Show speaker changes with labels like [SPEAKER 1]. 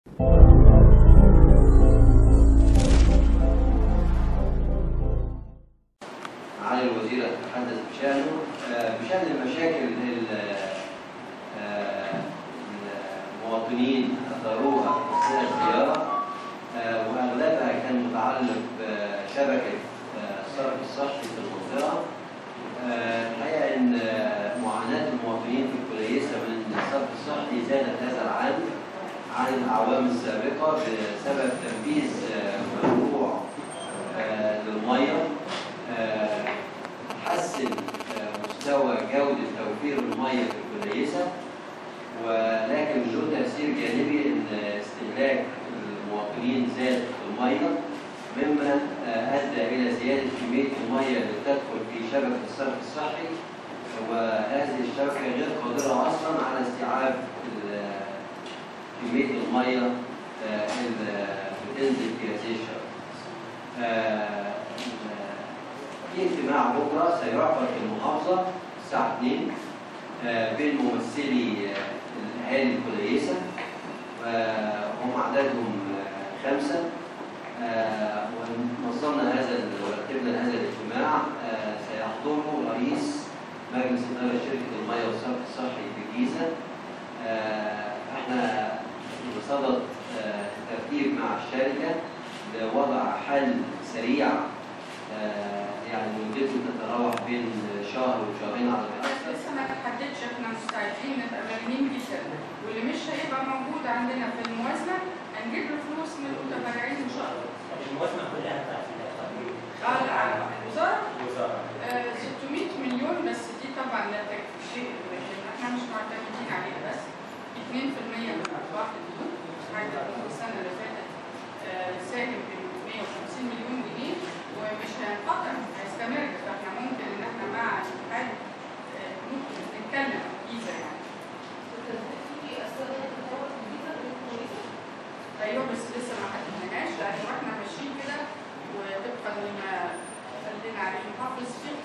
[SPEAKER 1] معالي الوزير أتحدث بشأنه آه، بشأن المشاكل ال- آه، المواطنين أثروها أثناء الزيارة آه، وأغلبها كان متعلق بشبكة آه، الصرف الصحي في المنطقة آه، الحقيقة إن آه، معاناة المواطنين في الكويسة من الصرف الصحي زادت هذا العام عن الأعوام السابقة بسبب تنفيذ آه، مشروع آه، للمية آه، حسن آه، مستوى جودة توفير المية في الكويسة ولكن له تأثير جانبي إن استهلاك المواطنين زاد في المية مما آه، أدى إلى زيادة كمية المية اللي بتدخل في شبكة الصرف الصحي وهذه الشبكة غير قادرة أصلا على استيعاب ال- كمية المية آه، اللي بتنزل في هذه الشبكة. آه، في اجتماع بكرة سيعقد في المحافظة الساعة 2 آه، بين ممثلي آه، الأهالي الكويسة وهم عددهم آه، خمسة آه، ونظمنا هذا ال- ورتبنا هذا الاجتماع آه، سيحضره رئيس مجلس إدارة شركة المياه والصرف الصحي في الجيزة آه، احنا بصدد آه، الترتيب مع الشركة لوضع حل سريع آه، يعني مدته تتراوح بين شهر وشهرين على ما
[SPEAKER 2] بس
[SPEAKER 1] يحصل
[SPEAKER 2] لسه ما تحددش احنا مستعدين نبقى مرنين جدا واللي مش هيبقى موجود عندنا في الموازنه هنجيب له فلوس من المتبرعين ان شاء الله.
[SPEAKER 3] الموازنة كلها بتاعت التقرير
[SPEAKER 2] اه لا الوزاره
[SPEAKER 3] الوزارة
[SPEAKER 2] آه 600 مليون بس دي طبعا لا تكفي شيء لكن احنا مش معتمدين عليها بس 2% من ارباح الديون حاجه في السنه اللي فاتت آه ساهم ب 150 مليون جنيه ومش هينقطع هيستمر فاحنا ممكن ان احنا مع الاتحاد آه، ممكن نتكلم جيزه يعني ايوه بس لسه ما حددناهاش لان احنا ماشيين كده وطبقا لما قال لنا عليه المحافظ في